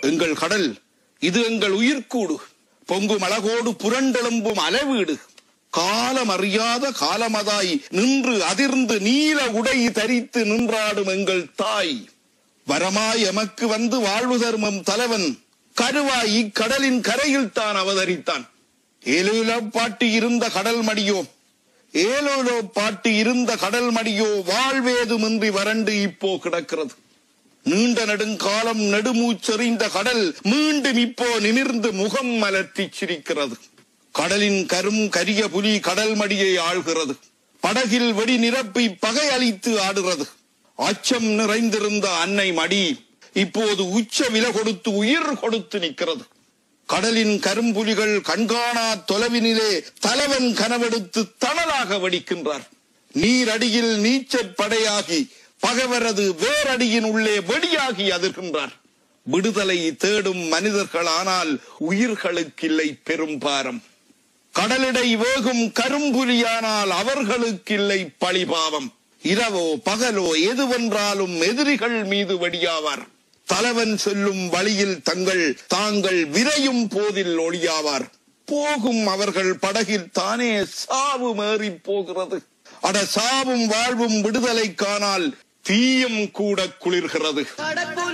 எங்கள் கடல் இது எங்கள் உயிர்க்கூடு பொங்கும் அழகோடு புரண்டெழும்பும் அலைவீடு காலம் அறியாத காலமதாய் நின்று அதிர்ந்து நீல உடை தரித்து நின்றாடும் எங்கள் தாய் வரமாய் எமக்கு வந்து வாழ்வு தருமம் தலைவன் கருவாய் இக்கடலின் கரையில் தான் அவதரித்தான் ஏலோலோ பாட்டு இருந்த கடல் மடியோ ஏலோலோ பாட்டு இருந்த கடல் மடியோ வாழ்வேதுமின்றி வறண்டு இப்போ கிடக்கிறது நீண்ட நெடுங்காலம் நெடுமூச்செறிந்த கடல் மீண்டும் இப்போ நிமிர்ந்து முகம் மலர்த்திச் சிரிக்கிறது கடலின் கரும் கரிய புலி கடல் மடியை ஆள்கிறது படகில் வெடி நிரப்பி பகை அளித்து ஆடுறது அச்சம் நிறைந்திருந்த அன்னை மடி இப்போது உச்ச விலை கொடுத்து உயிர் கொடுத்து நிற்கிறது கடலின் கரும்புலிகள் கண்காணா தொலைவினிலே தலைவன் கனவெடுத்து தணலாக வெடிக்கின்றார் நீரடியில் நீச்சற் படையாகி பகைவரது வேரடியின் உள்ளே வெடியாகி அதிர்கின்றார் விடுதலை தேடும் மனிதர்கள் ஆனால் உயிர்களுக்கில்லை பெரும் பாரம் கடலிடை வேகும் கரும்புலியானால் அவர்களுக்கில்லை பழிபாவம் இரவோ பகலோ எதுவென்றாலும் எதிரிகள் மீது வெடியாவார் தலைவன் சொல்லும் வழியில் தங்கள் தாங்கள் விரையும் போதில் ஒளியாவார் போகும் அவர்கள் படகில் தானே சாவு மேறி போகிறது அட சாவும் வாழ்வும் விடுதலை காணால் தீயும் கூட குளிர்கிறது கடற்போர்